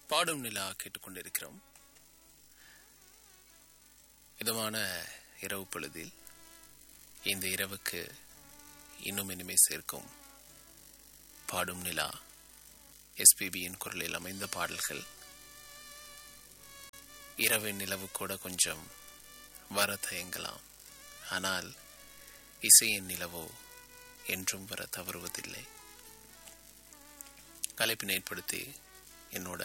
பாடும் நிலா கேட்டுக்கொண்டிருக்கிறோம் இதமான இரவு பொழுதில் இந்த இரவுக்கு இன்னும் இனிமே சேர்க்கும் பாடும் நிலா எஸ்பிபியின் குரலில் அமைந்த பாடல்கள் இரவின் நிலவு கூட கொஞ்சம் வர தயங்கலாம் ஆனால் இசையின் நிலவோ என்றும் வர தவறுவதில்லை கலைப்பினை ஏற்படுத்தி என்னோட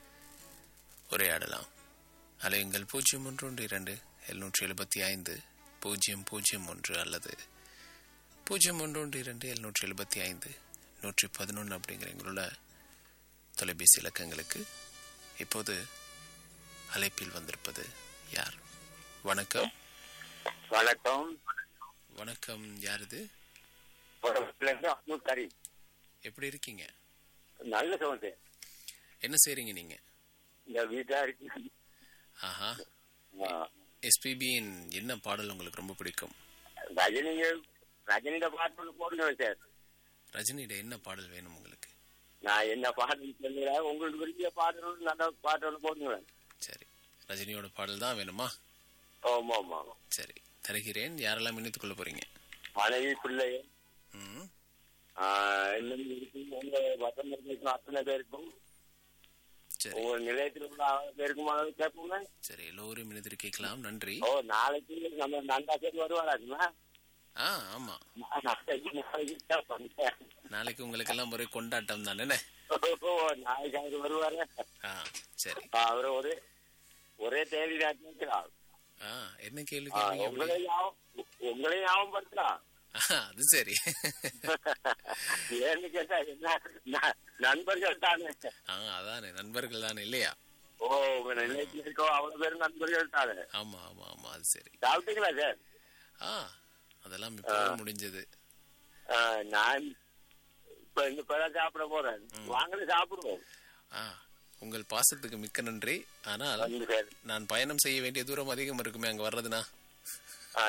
உரையாடலாம் அலையுங்கள் பூஜ்ஜியம் ஒன்று ஒன்று இரண்டு எழுநூற்றி எழுபத்தி ஐந்து பூஜ்ஜியம் பூஜ்ஜியம் ஒன்று அல்லது பூஜ்ஜியம் ஒன்று ஒன்று இரண்டு எழுநூற்றி எழுபத்தி ஐந்து நூற்றி பதினொன்று அப்படிங்கிற எங்களோட தொலைபேசி இலக்கங்களுக்கு இப்போது அழைப்பில் வந்திருப்பது யார் வணக்கம் வணக்கம் வணக்கம் யார் இது அப்துல் கரீம் எப்படி இருக்கீங்க நல்ல சவுண்ட் என்ன செய்றீங்க நீங்க இந்த வீட்டா இருக்கு ஆஹா ஆ, எஸ்பிபியின் என்ன பாடல் உங்களுக்கு ரொம்ப பிடிக்கும் ரஜினிங்க ரஜினியோட பாட்டு ஒண்ணு போடுங்க சார் ரஜினியோட என்ன பாடல் வேணும் உங்களுக்கு நான் என்ன பாட்டு சொல்லுறேன் உங்களுக்கு விரும்பிய பாட்டு ஒண்ணு நல்ல பாட்டு ஒண்ணு போடுங்களேன் சரி ரஜினியோட பாடல் தான் வேணுமா ஆமா ஆமா சரி தருகிறேன் யாரெல்லாம் இணைத்துக் கொள்ள போறீங்க மனைவி பிள்ளை ம் ஆ, இன்னும் இருக்கு உங்க வசந்த இருக்கும் அத்தனை பேருக்கும் சரி உங்க நிலையத்தில் உள்ள அத்தனை பேருக்கும் அதை கேட்போங்க சரி எல்லோரும் இணைத்து கேட்கலாம் நன்றி ஓ நாளைக்கு நம்ம நந்தா பேர் வருவாராக்குமா ஆ ஆமா நாளைக்கு நாளைக்கு கேட்போங்க. நாளைக்கு உங்களுக்கு எல்லாம் ஒரே கொண்டாட்டம் தானே ஓ நாளைக்கு அவர் வருவாரு ஆ சரி அவர் ஒரே ஒரே தேதி கேட்கிறார் ஆ என்ன கேள்வி கேட்பீங்க அப்படி? உங்களை ஞாபகம் உங்களை ஞாபகப்படுத்தலாம் ஆ, அது சரி ஏன்னு கேட்டா என்ன ந- நண்பர்கள் தானே ஆ அதானே நண்பர்கள் தானே இல்லையா ஓ உங்க நிலையத்தில் இருக்கோ அவ்வளவு பேரும் நண்பர்கள் தானே ஆமா ஆமா ஆமா அது சரி சாப்பிட்டீங்களா சார் ஆ அதெல்லாம் இப்போ முடிஞ்சது ஆ, நான் இப்ப இந்த இப்பதான் சாப்பிட போறேன் வாங்கல சாப்பிடுவோம் ஆ உங்கள் பாசத்துக்கு மிக்க நன்றி ஆனால் வந்து சார் நான் பயணம் செய்ய வேண்டிய தூரம் அதிகம் இருக்குமே அங்க வர்றதுனா ஆ,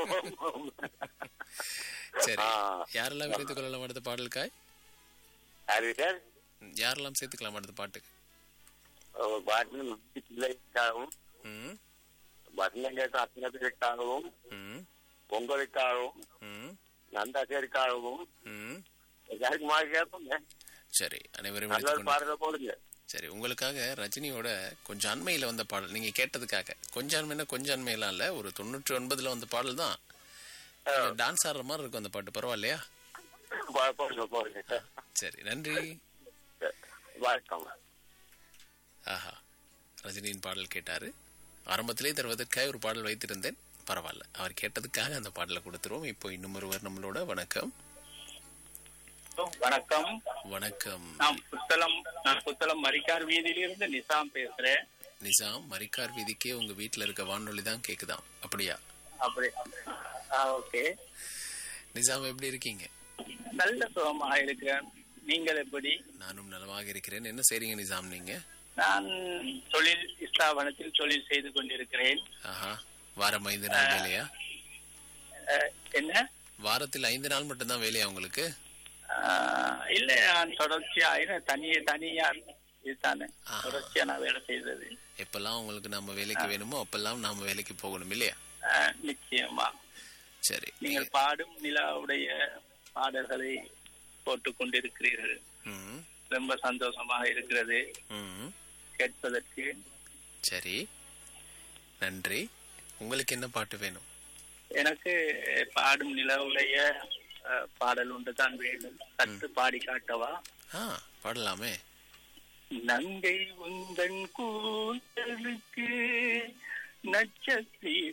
சரி ஆ. யாரெல்லாம் இணைத்துக் கொள்ளலாம் அடுத்த பாடலுக்காய் அது சார் ம், யாரெல்லாம் சேர்த்துக்கலாம் அடுத்த பாட்டுக்கு உங்க பாட்டு பிள்ளைக்காகவும் ம் வசந்தம் கேட்ட அத்தனை பேருக்காகவும் ம் உங்களுக்காகவும் ம் நந்தாசேருக்காகவும் ம் எல்லாருக்கும் மாதிரி கேட்போங்க சரி அனைவரும் நல்ல இணைத்துக் கொண்டு பாடல போடுங்க சரி உங்களுக்காக ரஜினியோட கொஞ்சம் அண்மையில வந்த பாடல் நீங்க கேட்டதுக்காக கொஞ்சம் அண்மைனா கொஞ்சம் அண்மையெல்லாம் இல்ல ஒரு தொண்ணூற்றி ஒன்பதுல வந்த பாடல் தான் டான்ஸ் ஆடுற மாதிரி இருக்கும் அந்த பாட்டு பரவாயில்லையா போ- போடுங்க போடுங்க சரி நன்றி வணக்கம் ஆஹா ரஜினியின் பாடல் கேட்டாரு ஆரம்பத்திலே தருவதற்காக ஒரு பாடல் வைத்திருந்தேன் பரவாயில்ல அவர் கேட்டதுக்காக அந்த பாடலை கொடுத்துருவோம் இப்போ இன்னும் ஒருவர் நம்மளோட வணக்கம் வணக்கம் வணக்கம் நான் புத்தளம் நான் புத்தளம் மரிக்கார் வீதியிலிருந்து நிசாம் பேசுறேன் நிசாம் மரிக்கார் வீதிக்கே உங்க வீட்டுல இருக்க வானொலி தான் கேக்குதாம் அப்படியா அப்படி ஆ, ஓகே நிசாம் எப்படி இருக்கீங்க நல்ல சுகமாக இருக்கிறேன் நீங்கள் எப்படி நானும் நலமாக இருக்கிறேன் என்ன செய்றீங்க நிசாம் நீங்க நான் தொழில் ஸ்தாபனத்தில் தொழில் செய்து கொண்டிருக்கிறேன் ஆஹா வாரம் ஐந்து நாள் வேலையா அஹ், என்ன வாரத்தில் ஐந்து நாள் மட்டும்தான் வேலையா உங்களுக்கு அஹ், இல்ல நான் தொடர்ச்சியா இல்ல தனியே தனியா இதுதானே ஆஹா. தொடர்ச்சியா நான் வேலை செய்தது எப்பெல்லாம் உங்களுக்கு நம்ம வேலைக்கு வேணுமோ அப்பெல்லாம் நாம வேலைக்கு போகணும் இல்லையா அஹ், நிச்சயமா சரி நீங்கள் பாடும் நிலாவுடைய பாடல்களை போட்டுக் கொண்டிருக்கிறீர்கள் ம், ரொம்ப சந்தோஷமாக இருக்கிறது ம். கேட்பதற்கு சரி நன்றி உங்களுக்கு என்ன பாட்டு வேணும் எனக்கு பாடும் நிலவுடைய அஹ், பாடல் ஒன்று தான் வேண்டும் சற்று பாடி காட்டவா ஆ பாடலாமே நங்கை உந்தன் கூந்தலுக்கு நட்சத்திர